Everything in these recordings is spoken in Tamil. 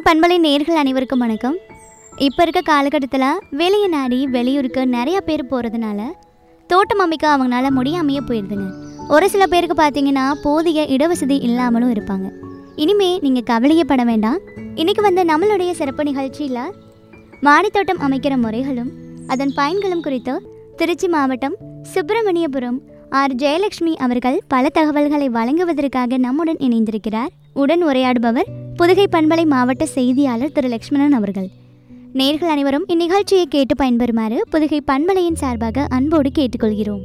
பண்பலை நேர்கள் அனைவருக்கும் வணக்கம் இப்போ இருக்க காலகட்டத்தில் வெளியே நாடி வெளியூருக்கு நிறைய பேர் போகிறதுனால தோட்டம் அமைக்க அவங்களால முடியாமையே போயிடுதுங்க ஒரு சில பேருக்கு பார்த்தீங்கன்னா போதிய இடவசதி இல்லாமலும் இருப்பாங்க இனிமே நீங்கள் கவலையே பட வேண்டாம் இன்னைக்கு வந்து நம்மளுடைய சிறப்பு நிகழ்ச்சியில் மாடித்தோட்டம் அமைக்கிற முறைகளும் அதன் பயன்களும் குறித்து திருச்சி மாவட்டம் சுப்பிரமணியபுரம் ஆர் ஜெயலட்சுமி அவர்கள் பல தகவல்களை வழங்குவதற்காக நம்முடன் இணைந்திருக்கிறார் உடன் உரையாடுபவர் புதுகை பண்பலை மாவட்ட செய்தியாளர் திரு லட்சுமணன் அவர்கள் நேர்கள் அனைவரும் இந்நிகழ்ச்சியை கேட்டு பயன்பெறுமாறு புதுகை பண்பலையின் சார்பாக அன்போடு கேட்டுக்கொள்கிறோம்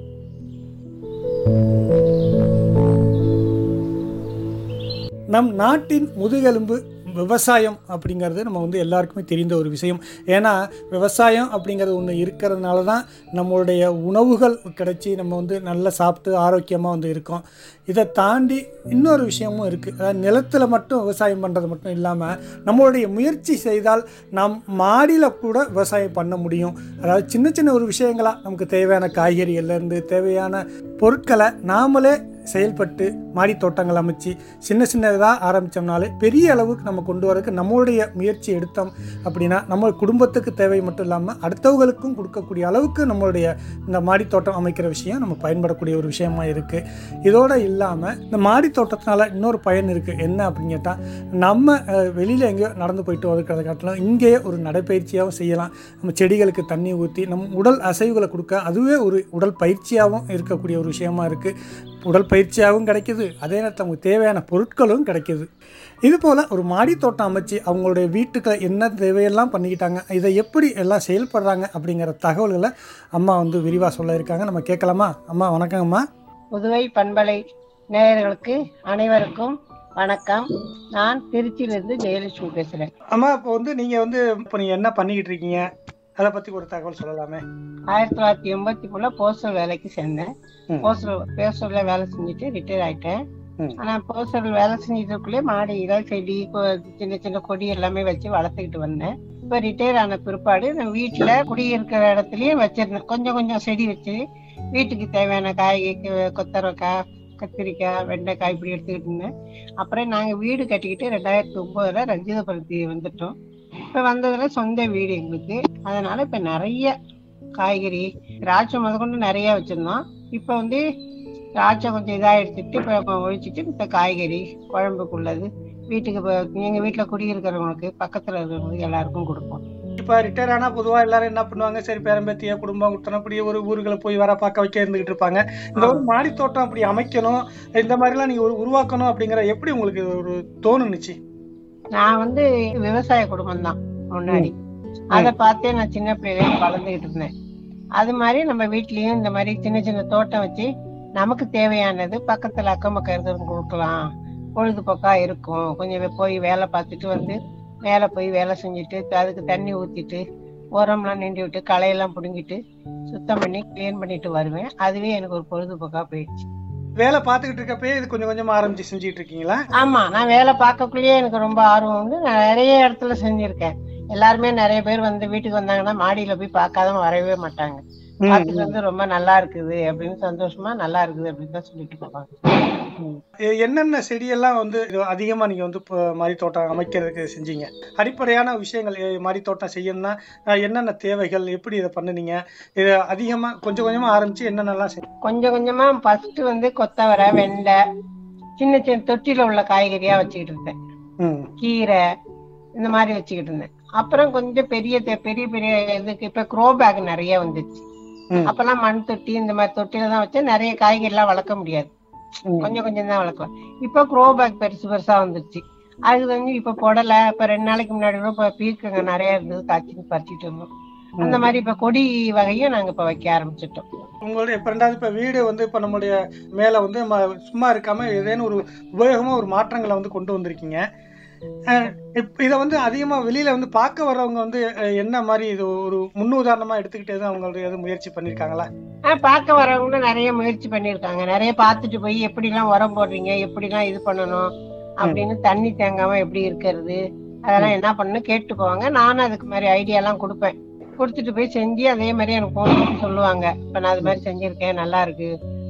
நம் நாட்டின் முதுகெலும்பு விவசாயம் அப்படிங்கிறது நம்ம வந்து எல்லாருக்குமே தெரிந்த ஒரு விஷயம் ஏன்னா விவசாயம் அப்படிங்கிறது ஒன்று இருக்கிறதுனால தான் நம்மளுடைய உணவுகள் கிடைச்சி நம்ம வந்து நல்லா சாப்பிட்டு ஆரோக்கியமாக வந்து இருக்கோம் இதை தாண்டி இன்னொரு விஷயமும் இருக்குது அதாவது நிலத்தில் மட்டும் விவசாயம் பண்ணுறது மட்டும் இல்லாமல் நம்மளுடைய முயற்சி செய்தால் நாம் மாடியில் கூட விவசாயம் பண்ண முடியும் அதாவது சின்ன சின்ன ஒரு விஷயங்களாக நமக்கு தேவையான காய்கறிகள்லேருந்து தேவையான பொருட்களை நாமளே செயல்பட்டு மாடி தோட்டங்கள் அமைச்சு சின்ன சின்னதாக ஆரம்பித்தோம்னாலே பெரிய அளவுக்கு நம்ம கொண்டு வரதுக்கு நம்மளுடைய முயற்சி எடுத்தோம் அப்படின்னா நம்ம குடும்பத்துக்கு தேவை மட்டும் இல்லாமல் அடுத்தவங்களுக்கும் கொடுக்கக்கூடிய அளவுக்கு நம்மளுடைய இந்த மாடி தோட்டம் அமைக்கிற விஷயம் நம்ம பயன்படக்கூடிய ஒரு விஷயமா இருக்குது இதோடு இல்லாமல் இந்த மாடி தோட்டத்தினால இன்னொரு பயன் இருக்குது என்ன அப்படின்னு கேட்டால் நம்ம வெளியில் எங்கேயோ நடந்து போயிட்டு இருக்கிறத காட்டிலும் இங்கேயே ஒரு நடைப்பயிற்சியாகவும் செய்யலாம் நம்ம செடிகளுக்கு தண்ணி ஊற்றி நம் உடல் அசைவுகளை கொடுக்க அதுவே ஒரு உடல் பயிற்சியாகவும் இருக்கக்கூடிய ஒரு விஷயமா இருக்குது உடல் பயிற்சியாகவும் கிடைக்குது அதே நேரத்தில் அவங்களுக்கு தேவையான பொருட்களும் கிடைக்குது இது போல் ஒரு மாடி தோட்டம் அமைச்சு அவங்களுடைய வீட்டுக்கு என்ன தேவையெல்லாம் பண்ணிக்கிட்டாங்க இதை எப்படி எல்லாம் செயல்படுறாங்க அப்படிங்கிற தகவல்களை அம்மா வந்து விரிவாக சொல்ல இருக்காங்க நம்ம கேட்கலாமா அம்மா வணக்கங்கம்மா புதுவை பண்பலை நேயர்களுக்கு அனைவருக்கும் வணக்கம் நான் திருச்சியிலிருந்து ஜெயலட்சுமி பேசுறேன் அம்மா இப்போ வந்து நீங்கள் வந்து இப்போ நீங்கள் என்ன பண்ணிக்கிட்டு இருக்கீங்க அதை பற்றி ஒரு தகவல் சொல்லலாமே ஆயிரத்தி தொள்ளாயிரத்தி எண்பத்தி மூணுல போஸ்டல் வேலைக்கு சேர்ந்தேன் ம். போஸ்டல் போஸ்டல்ல வேலை செஞ்சுட்டு ரிட்டையர் ஆயிட்டேன் ம். ஆனா போஸ்டல் வேலை செஞ்சதுக்குள்ளே மாடியில செடி கொ- சின்ன சின்ன கொடி எல்லாமே வச்சு வளர்த்துக்கிட்டு வந்தேன் இப்ப ரிட்டையர் ஆன பிற்பாடு நான் வீட்டுல குடியிருக்கிற இடத்துலயும் வச்சிருந்தேன் கொஞ்சம் கொஞ்சம் செடி வச்சு வீட்டுக்கு தேவையான காய் கொ- கொத்தவரக்காய் கத்திரிக்காய் வெண்டைக்காய் இப்படி எடுத்துக்கிட்டு இருந்தேன் அப்புறம் நாங்க வீடு கட்டிக்கிட்டு ரெண்டாயிரத்தி ஒன்பதுல ரஞ்சிதபுரத்தி வந்துட்டோம் இப்ப வந்ததுல சொந்த வீடு எங்களுக்கு அதனால இப்ப நிறைய காய்கறி திராட்சை முதற்கொண்டு நிறைய வச்சிருந்தோம் இப்ப வந்து திராட்சை கொஞ்சம் இதா எடுத்துட்டு இப்ப ஒழிச்சிட்டு இப்ப காய்கறி குழம்புக்குள்ளது வீட்டுக்கு இப்ப எங்க வீட்டுல குடியிருக்கிறவங்களுக்கு பக்கத்துல இருக்கிறவங்களுக்கு எல்லாருக்கும் கொடுப்போம் இப்போ ரிட்டையர் ஆனால் பொதுவாக எல்லாரும் என்ன பண்ணுவாங்க சரி பேரம்பேத்திய குடும்பம் குட்டணும் அப்படி ஒரு ஊர்களை போய் வர பார்க்க வைக்க இருந்துகிட்டு இருப்பாங்க இந்த ஒரு மாடி தோட்டம் அப்படி அமைக்கணும் இந்த மாதிரிலாம் நீங்கள் ஒரு உருவாக்கணும் அப்படிங்கிற எப்படி உங்களுக்கு ஒரு தோணுனுச்சு நான் வந்து விவசாய குடும்பம் தான் முன்னாடி அதை பார்த்தே நான் சின்ன பிள்ளையில வளர்ந்துகிட்டு இருந்தேன் அது மாதிரி நம்ம வீட்லயும் இந்த மாதிரி சின்ன சின்ன தோட்டம் வச்சு நமக்கு தேவையானது பக்கத்துல அக்கம் பக்கம் இருக்கிறவங்க கொடுக்கலாம் பொழுதுபோக்கா இருக்கும் கொஞ்சம் வே- போய் வேலை பார்த்துட்டு வந்து மேலே போய் வேலை செஞ்சுட்டு அதுக்கு தண்ணி ஊத்திட்டு உரம்லாம் நிண்டி விட்டு களையெல்லாம் பிடுங்கிட்டு சுத்தம் பண்ணி க்ளீன் பண்ணிட்டு வருவேன் அதுவே எனக்கு ஒரு பொழுதுபோக்கா போயிடுச்சு வேலை பார்த்துக்கிட்டு இருக்கப்பே இது கொஞ்சம் கொஞ்சமாக ஆரம்பிச்சு செஞ்சுட்டு இருக்கீங்களா ஆமா நான் வேலை பார்க்கக்குள்ளேயே எனக்கு ரொம்ப ஆர்வம் உண்டு நான் நிறைய இடத்துல செஞ்சிருக்கேன் எல்லாருமே நிறைய பேர் வந்து வீட்டுக்கு வந்தாங்கன்னா மாடியில போய் பார்க்காம வரவே மாட்டாங்க பார்த்துட்டு வந்து ரொம்ப நல்லா இருக்குது அப்படின்னு சந்தோஷமா நல்லா இருக்குது அப்படின்னு தான் சொல்லிட்டு போவாங்க எ- என்னென்ன செடியெல்லாம் வந்து இது அதிகமா நீங்க வந்து இப்போ மாடி தோட்டம் அமைக்கிறதுக்கு செஞ்சீங்க அடிப்படையான விஷயங்கள் எ, மாடி தோட்டம் செய்யணும்னா அஹ், என்னென்ன தேவைகள் எப்படி இதை பண்ணுனீங்க இது அதிகமா கொஞ்சம் கொஞ்சமா ஆரம்பிச்சு என்னென்னலாம் செஞ்சீங்க கொஞ்சம் கொஞ்சமா ஃபர்ஸ்ட் வந்து கொத்தவரை வெண்டை சின்ன சின்ன தொட்டில உள்ள காய்கறியா வச்சுக்கிட்டு இருந்தேன் ம் கீரை இந்த மாதிரி வச்சுக்கிட்டு இருந்தேன் அப்புறம் கொஞ்சம் பெரிய தே- பெரிய பெரிய இதுக்கு இப்ப க்ரோ பேக் நிறைய வந்துச்சு ம். அப்பெல்லாம் மண் தொட்டி இந்த மாதிரி தொட்டில தான் வச்சு நிறைய காய்கறி எல்லாம் வளர்க்க முடியாது ம். கொஞ்சம் கொஞ்சம் தான் வளர்க்கலாம் இப்ப க்ரோ பேக் பெருசு பெருசா வந்துருச்சு அது வந்து இப்ப புடலை இப்ப ரெண்டு நாளைக்கு முன்னாடி கூட இப்ப பீர்க்கங்க நிறைய இருந்தது காய்ச்சி பறிச்சுட்டு இருந்தோம் அந்த மாதிரி இப்ப கொடி வகையும் நாங்க இப்ப வைக்க ஆரம்பிச்சிட்டோம் உங்களுடைய இப்ப ரெண்டாவது இப்ப வீடு வந்து இப்ப நம்மளுடைய மேல வந்து ம- சும்மா இருக்காம ஏதேனும் ஒரு உபயோகமா ஒரு மாற்றங்களை வந்து கொண்டு வந்திருக்கீங்க அஹ், இப்ப இதை வந்து அதிகமா வெளியில வந்து பார்க்க வர்றவங்க வந்து அஹ், என்ன மாதிரி இது ஒரு முன்னுதாரணமா எடுத்துக்கிட்டே தான் அவங்களுடைய இது முயற்சி பண்ணிருக்காங்களா ஆஹ் பார்க்க வரவங்களும் நிறைய முயற்சி பண்ணிருக்காங்க நிறைய பார்த்துட்டு போய் எப்படி எல்லாம் உரம் போடுறீங்க எப்படி எல்லாம் இது பண்ணணும் அப்படின்னு தண்ணி தேங்காம எப்படி இருக்கிறது அதெல்லாம் என்ன பண்ணணும் கேட்டு போவாங்க நானும் அதுக்கு மாதிரி ஐடியா எல்லாம் கொடுப்பேன் கொடுத்துட்டு போய் செஞ்சு அதே மாதிரி எனக்கு போன் பண்ணி சொல்லுவாங்க இப்ப நான் அது மாதிரி செஞ்சிருக்கேன் நல்லா இருக்கு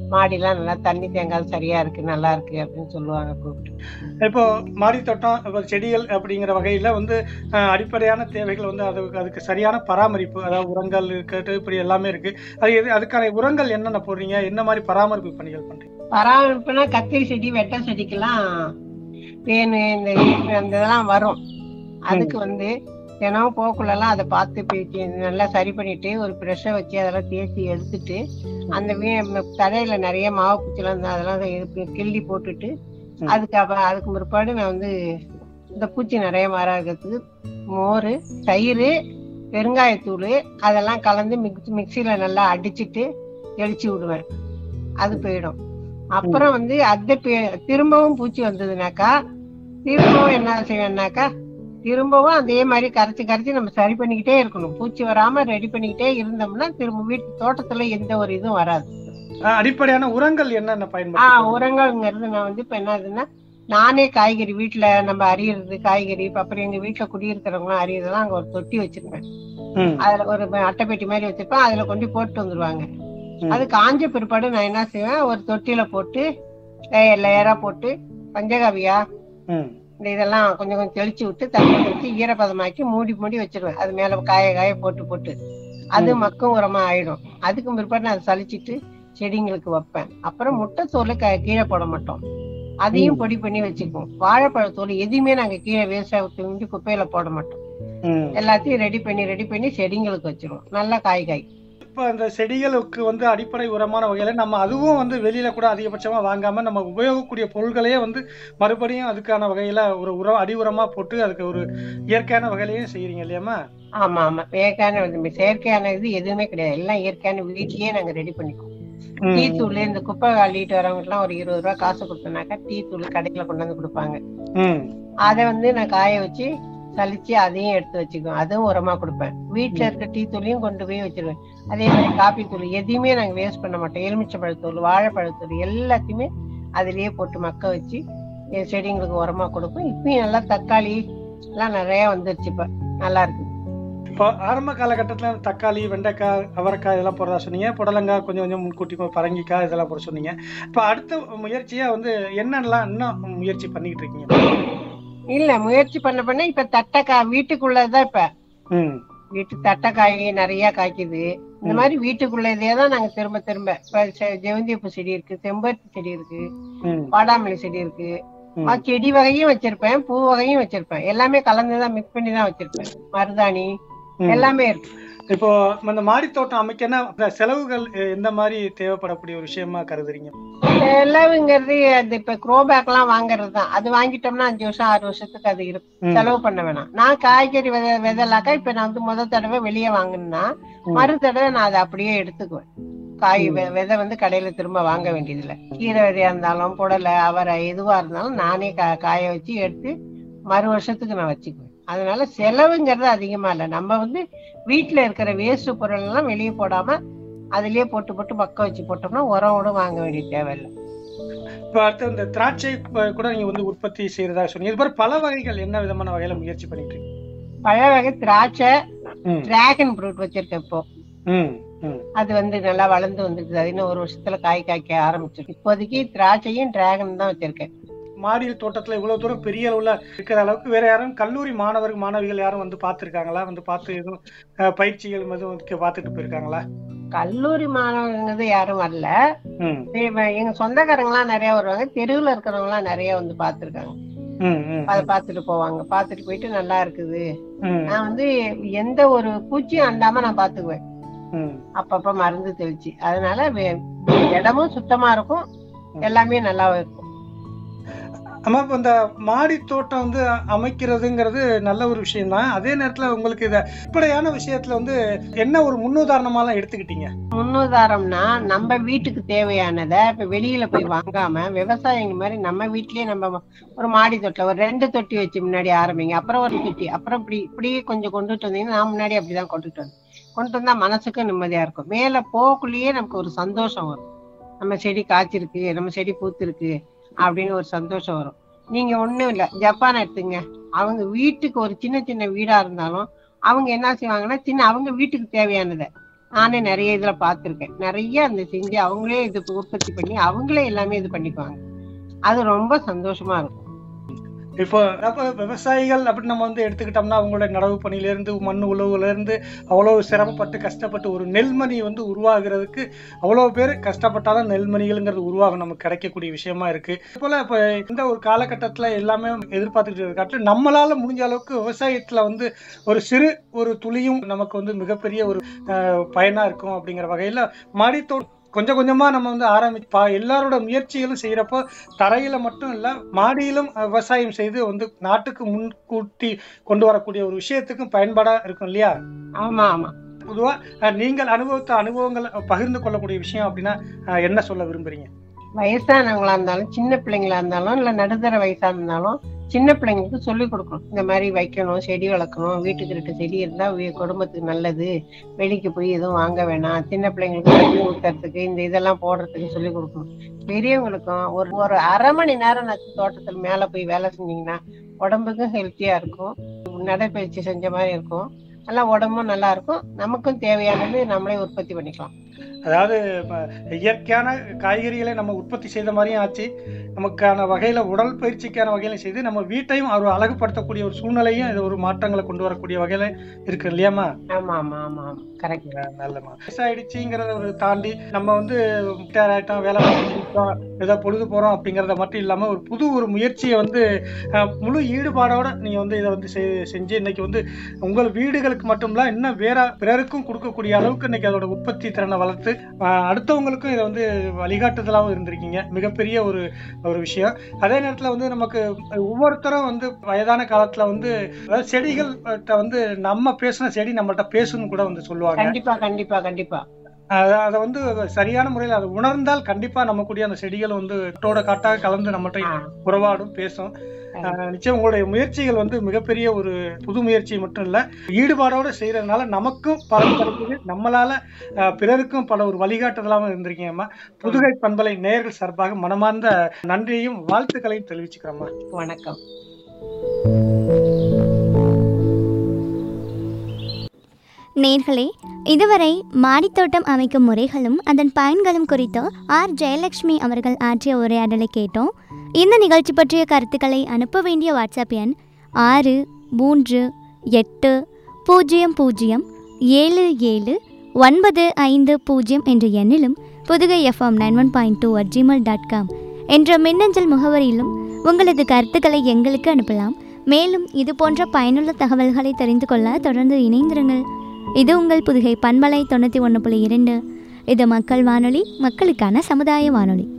மாடிலாம் நல்லா தண்ணி தேங்காது சரியா இருக்கு நல்லா இருக்கு அப்படின்னு சொல்லுவாங்க கூப்பிட்டு இப்போ மாடி தோட்டம் இப்போ செடிகள் அப்படிங்கிற வகையில வந்து அஹ், அடிப்படையான தேவைகள் வந்து அதுக்கு அதுக்கு சரியான பராமரிப்பு அதாவது உரங்கள் இருக்கட்டும் இப்படி எல்லாமே இருக்கு அது எது அதுக்கான உரங்கள் என்னென்ன போடுறீங்க என்ன மாதிரி பராமரிப்பு பணிகள் பண்றீங்க பராமரிப்புனா கத்திரி செடி வெட்டை செடிக்கெல்லாம் பேனு இந்த அந்த இதெல்லாம் வரும் அதுக்கு வந்து தினம் போக்குள்ளெல்லாம் அதை பார்த்து பேச்சு நல்லா சரி பண்ணிட்டு ஒரு ப்ரெஷ்ஷை வச்சு அதெல்லாம் தேய்ச்சி எடுத்துட்டு அந்த வீ தரையில நிறைய மாவு பூச்சிலாம் இருந்தா அதெல்லாம் எடுத்து கிள்ளி போட்டுட்டு ம். அதுக்கு அப்புறம் அதுக்கு பிற்பாடு நான் வந்து இந்த பூச்சி நிறைய மாறாகிறதுக்கு மோர் தயிர் பெருங்காயத்தூள் அதெல்லாம் கலந்து மிக்ஸ் மிக்சியில நல்லா அடிச்சிட்டு தெளிச்சு விடுவேன் அது போயிடும் அப்புறம் வந்து அது பே- திரும்பவும் பூச்சி வந்ததுனாக்கா திரும்பவும் என்ன செய்வேன்னாக்கா திரும்பவும் அதே மாதிரி கரைச்சி கரைச்சி நம்ம சரி பண்ணிக்கிட்டே இருக்கணும் பூச்சி வராம ரெடி பண்ணிக்கிட்டே இருந்தோம்னா திரும்ப வீட்டு தோட்டத்துல எந்த ஒரு இதுவும் வராது அஹ், அடிப்படையான உரங்கள் என்னென்ன ஆஹ் பயன்படுத்துறீங்க உரங்கள்ங்கிறது நான் வந்து இப்ப என்னதுன்னா நானே காய்கறி வீட்டுல நம்ம அறியறது காய்கறி இப்ப அப்புறம் எங்க வீட்டுல குடியிருக்கிறவங்க அறியறதெல்லாம் அங்க ஒரு தொட்டி வச்சிருப்பேன் ம், அதுல ஒரு அட்டைப்பெட்டி மாதிரி வச்சிருப்பேன் அதுல கொண்டு போட்டு வந்துருவாங்க ம். அது காஞ்ச பிற்பாடு நான் என்ன செய்வேன் ஒரு தொட்டியில போட்டு லேயர் லேயரா போட்டு பஞ்சகாவியா ம், இந்த இதெல்லாம் கொஞ்சம் கொஞ்சம் தெளிச்சு விட்டு தண்ணி ஊற்றி ஈரப்பதமாக்கி மூடி மூடி வச்சிருவேன் அது மேல காய காய போட்டு போட்டு அது ம். மக்கும் உரமா ஆயிடும் அதுக்கு பிற்பாடு நான் அதை சலிச்சிட்டு செடிங்களுக்கு வைப்பேன் அப்புறம் முட்டை தோல் கீழே போட மாட்டோம் அதையும் ம். பொடி பண்ணி வச்சுக்குவோம் வாழைப்பழத்தோல் எதுவுமே நாங்க கீழே வேஸ்டா தூண்டி குப்பையில போட மாட்டோம் ம். எல்லாத்தையும் ரெடி பண்ணி ரெடி பண்ணி செடிங்களுக்கு வச்சிருவோம் நல்லா காய் காய் இப்போ அந்த செடிகளுக்கு வந்து அடிப்படை உரமான வகையில நம்ம அதுவும் வந்து வெளியில கூட அதிகபட்சமா வாங்காம நம்ம உபயோகக்கூடிய பொருட்களையே வந்து மறுபடியும் அதுக்கான வகையில ஒரு உரம் அடி உரமா போட்டு அதுக்கு ஒரு இயற்கையான வகையிலையும் செய்யறீங்க இல்லையாமா ஆமா ஆமா இயற்கையான இது, செயற்கையான இது எதுவுமே கிடையாது எல்லாம் இயற்கையான வீட்லயே நாங்க ரெடி பண்ணிக்குவோம் டீ தூள் இந்த குப்பை அள்ளிட்டு வரவங்க எல்லாம் ஒரு இருபது ரூபாய் காசு கொடுத்தோம்னாக்கா டீ தூள் கடையில கொண்டு வந்து கொடுப்பாங்க ம் அதை வந்து நான் காய வச்சு சலிச்சு அதையும் எடுத்து வச்சுக்குவேன் அதுவும் உரமா கொடுப்பேன் வீட்டுல இருக்க டீ தூளையும் கொண்டு போய் வச்சிருவேன் அதே மாதிரி காபி தூள் எதையுமே நாங்க வேஸ்ட் பண்ண மாட்டோம் எலுமிச்சம்பழத்தூள் வாழைப்பழத்தூள் எல்லாத்தையுமே அதுலயே போட்டு மக்க வச்சு என் செடிங்களுக்கு உரமா கொடுப்போம் இப்பயும் நல்லா தக்காளி எல்லாம் நிறைய வந்துருச்சு இப்ப நல்லா இருக்கு இப்போ ஆரம்ப காலகட்டத்துல தக்காளி வெண்டைக்காய் அவரைக்காய் இதெல்லாம் போடுறதா சொன்னீங்க புடலங்காய் கொஞ்சம் கொஞ்சம் முன்கூட்டி பரங்கிக்காய் இதெல்லாம் போட சொன்னீங்க இப்போ அடுத்த முயற்சியா வந்து என்னென்னலாம் இன்னும் முயற்சி பண்ணிக்கிட்டு இருக்கீங்க இல்ல முயற்சி பண்ண பண்ண இப்ப தட்டைக்காய் வீட்டுக்குள்ளதான் இப்ப ம் வீட்டு தட்டைக்காய் நிறைய காய்க்குது இந்த மாதிரி வீட்டுக்குள்ள இதே தான் நாங்க திரும்ப திரும்ப இப்ப செ- ஜெவந்தியப்பூ செடி இருக்கு செம்பருத்தி செடி இருக்கு ம் வாடாமல்லி செடி இருக்கு ம். ஆ, செடி வகையும் வச்சிருப்பேன் பூ வகையும் வச்சிருப்பேன் எல்லாமே கலந்துதான் மிக்ஸ் பண்ணி தான் வச்சிருப்பேன் மருதாணி ம். எல்லாமே இருக்கு இப்போ இந்த மாடி தோட்டம் அமைக்கனா இந்த செலவுகள் அஹ், எந்த மாதிரி தேவைப்படக்கூடிய ஒரு விஷயமா கருதுறீங்க செலவுங்கிறது அது இப்ப க்ரோ பேக் எல்லாம் வாங்குறது தான் அது வாங்கிட்டோம்னா அஞ்சு வருஷம் ஆறு வருஷத்துக்கு அது இருக்கும் ம். செலவு பண்ண வேணாம் நான் காய்கறி விதை விதலாக்கா இப்ப நான் வந்து முத தடவை வெளியே வாங்கினா ம். மறு தடவை நான் அதை அப்படியே எடுத்துக்குவேன் காய் வெ- விதை வந்து கடையில திரும்ப வாங்க வேண்டியதில்ல கீரை விதையா இருந்தாலும் புடலை அவரை எதுவா இருந்தாலும் நானே கா- காய வச்சு எடுத்து மறு வருஷத்துக்கு நான் வச்சுக்குவேன் அதனால செலவுங்கிறது அதிகமா இல்லை நம்ம வந்து வீட்டுல இருக்கிற வேஸ்ட் பொருள் எல்லாம் வெளியே போடாம அதுலயே போட்டு போட்டு மக்க வச்சு போட்டோம்னா உரம் கூட வாங்க வேண்டிய தேவையில்லை இப்போ அடுத்து இந்த திராட்சை அஹ், கூட நீங்க வந்து உற்பத்தி செய்யறதா சொன்னீங்க இது மாதிரி பல வகைகள் என்ன விதமான வகையில முயற்சி பண்ணிட்டு இருக்கீங்க பழ வகை திராட்சை ம், டிராகன் ஃப்ரூட் வச்சிருக்கேன் இப்போ ம், ம், அது வந்து நல்லா வளர்ந்து வந்துருக்குது அது இன்னும் ஒரு வருஷத்துல காய் காய்க்க ஆரம்பிச்சிருக்கு இப்போதைக்கு திராட்சையும் டிராகன் தான் வச்சிருக்கேன் மாடியில் தோட்டத்துல இவ்வளவு தூரம் பெரிய அளவுல இருக்கிற அளவுக்கு வேற யாரும் கல்லூரி மாணவர்கள் மாணவிகள் யாரும் வந்து பார்த்திருக்காங்களா வந்து பார்த்து எதுவும் அஹ், பயிற்சிகள் எதுவும் வந்து பார்த்துட்டு போயிருக்காங்களா கல்லூரி மாணவங்கிறது யாரும் வரல ம், இப்ப எங்க சொந்தக்காரங்க எல்லாம் நிறைய வருவாங்க தெருவுல இருக்கிறவங்க எல்லாம் நிறைய வந்து பாத்துருக்காங்க ம், ம், அதை பார்த்துட்டு போவாங்க பார்த்துட்டு போயிட்டு நல்லா இருக்குது ம், நான் வந்து எந்த ஒரு பூச்சியும் அண்டாம நான் பாத்துக்குவேன் ம். அப்பப்ப மருந்து தெளிச்சு அதனால வே- இடமும் சுத்தமா இருக்கும் எல்லாமே நல்லா இருக்கும் ஆமா இப்ப இந்த மாடி தோட்டம் வந்து அமைக்கிறதுங்கிறது நல்ல ஒரு விஷயம் தான் அதே நேரத்துல உங்களுக்கு இத அடிப்படையான விஷயத்துல வந்து என்ன ஒரு முன்னுதாரணமாலாம் எடுத்துக்கிட்டீங்க முன்னுதாரணம்னா நம்ம வீட்டுக்கு தேவையானதை இப்ப வெளியில போய் வாங்காம விவசாயிங்க மாதிரி நம்ம வீட்லயே நம்ம ஒரு மாடி தொட்டில ஒரு ரெண்டு தொட்டி வச்சு முன்னாடி ஆரம்பிங்க அப்புறம் ஒரு தொட்டி அப்புறம் இப்படி இப்படியே கொஞ்சம் கொண்டுட்டு வந்தீங்கன்னா நான் முன்னாடி அப்படிதான் கொண்டுட்டு வந்தேன் கொண்டு வந்தா மனசுக்கும் நிம்மதியா இருக்கும் மேல போக்குள்ளேயே நமக்கு ஒரு சந்தோஷம் வரும் நம்ம செடி காய்ச்சிருக்கு நம்ம செடி பூத்திருக்கு அப்படின்னு ஒரு சந்தோஷம் வரும் நீங்க ஒண்ணும் இல்ல ஜப்பான் எடுத்துங்க அவங்க வீட்டுக்கு ஒரு சின்ன சின்ன வீடா இருந்தாலும் அவங்க என்ன செய்வாங்கன்னா சின்ன அவங்க வீட்டுக்கு தேவையானதை நானே நிறைய இதுல பார்த்திருக்கேன் நிறைய அந்த செஞ்சு அவங்களே இது உற்பத்தி பண்ணி அவங்களே எல்லாமே இது பண்ணிக்குவாங்க அது ரொம்ப சந்தோஷமா இருக்கும் இப்போ அப்போ விவசாயிகள் அப்படின்னு நம்ம வந்து எடுத்துக்கிட்டோம்னா அவங்களோட நடவு பணியிலேருந்து மண் உழவுலேருந்து அவ்வளோ சிரமப்பட்டு கஷ்டப்பட்டு ஒரு நெல்மணி வந்து உருவாகிறதுக்கு அவ்வளோ பேர் கஷ்டப்பட்டாதான் நெல்மணிகள்ங்கிறது உருவாகும் நமக்கு கிடைக்கக்கூடிய விஷயமா இருக்கு இது போல இப்போ இந்த ஒரு காலகட்டத்தில் எல்லாமே எதிர்பார்த்துக்கிட்டு இருக்காட்டு நம்மளால முடிஞ்ச அளவுக்கு விவசாயத்தில் வந்து ஒரு சிறு ஒரு துளியும் நமக்கு வந்து மிகப்பெரிய ஒரு அஹ், பயனா இருக்கும் அப்படிங்கிற வகையில் மாடித்தோட்டம் கொஞ்சம் கொஞ்சமா நம்ம வந்து ஆரம்பிப்பா எல்லாரோட முயற்சிகளும் செய்யறப்போ தரையில மட்டும் இல்ல மாடியிலும் அஹ், விவசாயம் செய்து வந்து நாட்டுக்கு முன்கூட்டி கொண்டு வரக்கூடிய ஒரு விஷயத்துக்கும் பயன்பாடா இருக்கும் இல்லையா ஆமா ஆமா பொதுவா அஹ், நீங்கள் அனுபவத்த அனுபவங்களை பகிர்ந்து கொள்ளக்கூடிய விஷயம் அப்படின்னா அஹ், என்ன சொல்ல விரும்புறீங்க வயசானவங்களா இருந்தாலும் சின்ன பிள்ளைங்களா இருந்தாலும் இல்ல நடுத்தர வயசா இருந்தாலும் சின்ன பிள்ளைங்களுக்கு சொல்லி கொடுக்கணும் இந்த மாதிரி வைக்கணும் செடி வளர்க்கணும் வீட்டுக்கு ரெண்டு செடி இருந்தா வீ- குடும்பத்துக்கு நல்லது வெளிக்கு போய் எதுவும் வாங்க வேணாம் சின்ன பிள்ளைங்களுக்கு தண்ணி ஊத்துறதுக்கு இந்த இதெல்லாம் போடுறதுக்கு சொல்லி கொடுக்கணும் பெரியவங்களுக்கும் ஒரு ஒரு அரை மணி நேரம் நச்சு தோட்டத்துல மேல போய் வேலை செஞ்சீங்கன்னா உடம்புக்கும் ஹெல்த்தியா இருக்கும் நடைப்பயிற்சி செஞ்ச மாதிரி இருக்கும் நல்லா உடம்பும் நல்லா இருக்கும் நமக்கும் தேவையானது நம்மளே உற்பத்தி பண்ணிக்கலாம் அதாவது இப்ப இயற்கையான காய்கறிகளை நம்ம உற்பத்தி செய்த மாதிரியும் ஆச்சு நமக்கான வகையில உடல் பயிற்சிக்கான வகையில செய்து நம்ம வீட்டையும் ஒரு அழகுபடுத்தக்கூடிய ஒரு சூழ்நிலையும் இது ஒரு மாற்றங்களை கொண்டு வரக்கூடிய வகையில இருக்கு இல்லையாமா ஆமா ஆமா ஆமா ஆமா கரெக்ட் நல்லமா வயசாயிடுச்சுங்கிறத ஒரு தாண்டி நம்ம வந்து ரிட்டையர் ஆயிட்டோம் வேலை பார்த்துட்டோம் ஏதோ பொழுது போறோம் அப்படிங்கறத மட்டும் இல்லாம ஒரு புது ஒரு முயற்சியை வந்து அஹ், முழு ஈடுபாடோட நீங்க வந்து இதை வந்து செ- செஞ்சு இன்னைக்கு வந்து உங்கள் வீடுகளுக்கு மட்டும் இல்ல இன்னும் வேற பிறருக்கும் கொடுக்கக்கூடிய அளவுக்கு இன்னைக்கு அதோட உற்பத்தி திறனை வளர்த்து அஹ், அடுத்தவங்களுக்கும் இதை வந்து வழிகாட்டுதலாகவும் இருந்திருக்கீங்க மிகப்பெரிய ஒரு ஒரு விஷயம் அதே நேரத்துல வந்து நமக்கு ஒவ்வொருத்தரும் வந்து வயதான காலத்துல வந்து அதாவது செடிகள் வந்து நம்ம பேசின செடி நம்மள்ட்ட பேசுன்னு கூட வந்து சொல்லுவாங்க கண்டிப்பா கண்டிப்பா கண்டிப்பா அத- அதை வந்து சரியான முறையில் அதை உணர்ந்தால் கண்டிப்பா நம்ம கூடிய அந்த செடிகள் வந்து காட்டோட காட்டாக கலந்து நம்மகிட்ட ஆ, உறவாடும் பேசும் அஹ் நிச்சயம் உங்களுடைய முயற்சிகள் வந்து மிகப்பெரிய ஒரு புது முயற்சி மட்டும் இல்ல ஈடுபாடோட செய்யறதுனால நமக்கும் பலன் கிடைக்குது நம்மளால அஹ், பிறருக்கும் பல ஒரு வழிகாட்டுதலாகவும் இருந்திருக்கீங்கம்மா புதுகை பண்பலை நேயர்கள் சார்பாக மனமார்ந்த நன்றியையும் வாழ்த்துக்களையும் தெரிவிச்சுக்கிறோம்மா வணக்கம் நேர்களே இதுவரை மாடித்தோட்டம் அமைக்கும் முறைகளும் அதன் பயன்களும் குறித்து ஆர் ஜெயலட்சுமி அவர்கள் ஆற்றிய உரையாடலை கேட்டோம் இந்த நிகழ்ச்சி பற்றிய கருத்துக்களை அனுப்ப வேண்டிய வாட்ஸ்அப் எண் ஆறு மூன்று எட்டு பூஜ்ஜியம் பூஜ்ஜியம் ஏழு ஏழு ஒன்பது ஐந்து பூஜ்ஜியம் என்ற எண்ணிலும் Puthugai FM nine one point two at Gmail dot com என்ற மின்னஞ்சல் முகவரியிலும் உங்களது கருத்துக்களை எங்களுக்கு அனுப்பலாம் மேலும் இது போன்ற பயனுள்ள தகவல்களை தெரிந்து கொள்ள தொடர்ந்து இணைந்திருங்கள் இது உங்கள் புதுகை பண்பலை தொண்ணூற்றி ஒன்று புள்ளி இரண்டு இது மக்கள் வானொலி மக்களுக்கான சமுதாய வானொலி